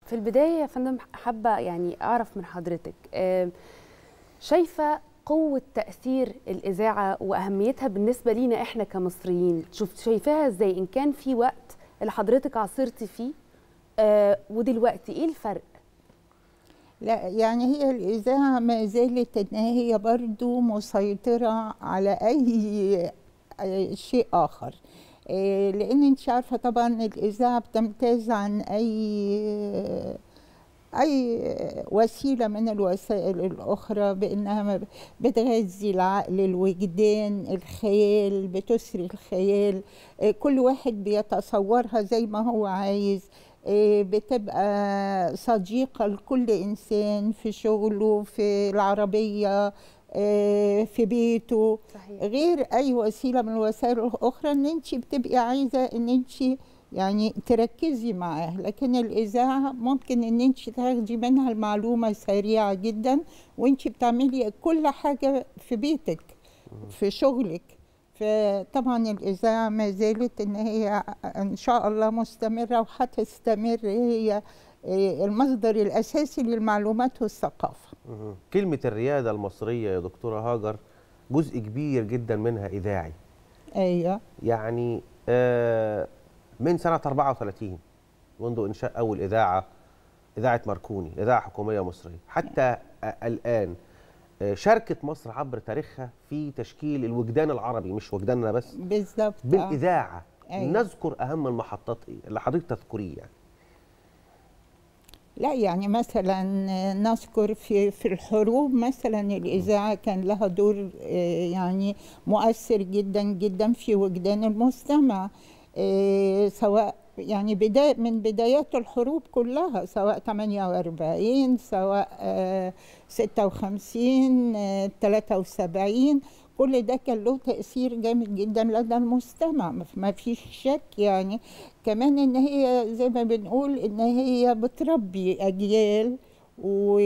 في البدايه يا فندم حابه يعني اعرف من حضرتك آه، شايفه قوه تاثير الاذاعه واهميتها بالنسبه لينا احنا كمصريين شوف شايفاها ازاي ان كان في وقت اللي حضرتك عاصرتي فيه آه، ودلوقتي ايه الفرق لا يعني هي الإذاعة ما زالت إن هي برضو مسيطرة على أي أي شيء آخر إيه، لأن أنت عارفة طبعا الإذاعة بتمتاز عن أي أي وسيلة من الوسائل الأخرى بأنها بتغذي العقل الوجدان الخيال بتسري الخيال إيه، كل واحد بيتصورها زي ما هو عايز إيه، بتبقى صديقة لكل إنسان في شغله في العربية إيه، في بيته صحيح غير أي وسيلة من الوسائل الأخرى إن أنت بتبقي عايزة إن أنت يعني تركزي معاه لكن الإذاعة ممكن إن أنت تاخدي منها المعلومة سريعة جدا وأنت بتعملي كل حاجة في بيتك في شغلك فطبعا الإذاعة ما زالت إن هي إن شاء الله مستمرة وهتستمر هي إيه، المصدر الأساسي للمعلومات والثقافة مهم. كلمة الريادة المصرية يا دكتورة هاجر جزء كبير جدا منها إذاعي أيوه يعني آه، من سنة 34 منذ إنشاء أول إذاعة إذاعة ماركوني إذاعة حكومية مصرية حتى آه، الآن آه، شاركت مصر عبر تاريخها في تشكيل الوجدان العربي مش وجداننا بس بالظبط آه. بالإذاعة أيوة. نذكر أهم المحطات إيه اللي حضرتك تذكريه يعني لا يعني مثلا نذكر في في الحروب مثلا الإذاعة كان لها دور آه، يعني مؤثر جدا جدا في وجدان المستمع آه، سواء يعني بداية من بدايات الحروب كلها سواء 48 سواء آه، 56 آه، 73 كل ده كان له تأثير جامد جدا لدى المستمع ما- ما فيش شك يعني كمان ان هي زي ما بنقول ان هي بتربي اجيال و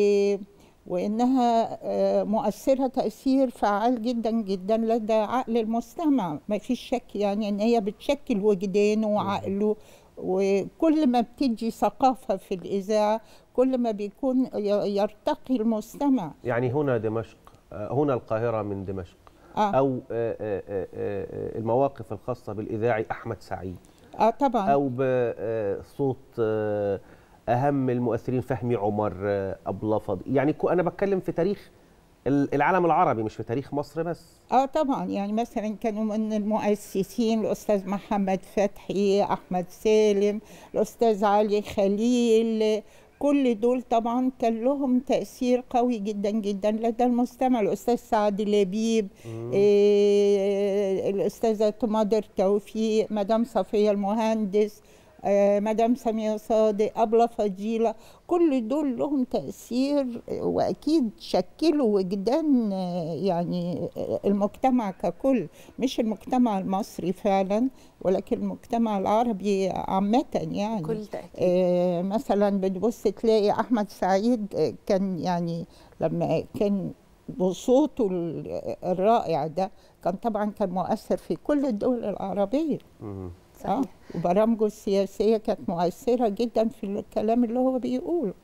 وانها آه، مؤثره تاثير فعال جدا جدا لدى عقل المستمع ما فيش شك يعني ان هي بتشكل وجدانه وعقله وكل ما بتدي ثقافه في الاذاعه كل ما بيكون ي- يرتقي المستمع يعني هنا دمشق آه، هنا القاهرة من دمشق اه, أو آه، آه، آه، آه، المواقف الخاصة بالإذاعي أحمد سعيد آه طبعا او بصوت آه، اهم المؤثرين فهمي عمر آه، ابو لفظ يعني كو- انا بتكلم في تاريخ ال- العالم العربي مش في تاريخ مصر بس اه طبعا يعني مثلا كانوا من المؤسسين الاستاذ محمد فتحي احمد سالم الاستاذ علي خليل كل دول طبعا كان لهم تاثير قوي جدا جدا لدى المستمع الاستاذ سعد لبيب إيه الاستاذه تماضر توفيق مدام صفيه المهندس آه، مدام سمية صادق أبلة فضيلة كل دول لهم تأثير آه، وأكيد شكلوا وجدان آه، يعني آه، المجتمع ككل مش المجتمع المصري فعلا ولكن المجتمع العربي عامة يعني كل تاكيد آه، مثلا بتبص تلاقي احمد سعيد آه، كان يعني لما كان بصوته ال- الرائع ده كان طبعا كان مؤثر في كل الدول العربيه مم. اه صحيح وبرامجه السياسيه كانت مؤثره جدا في الكلام اللي هو بيقوله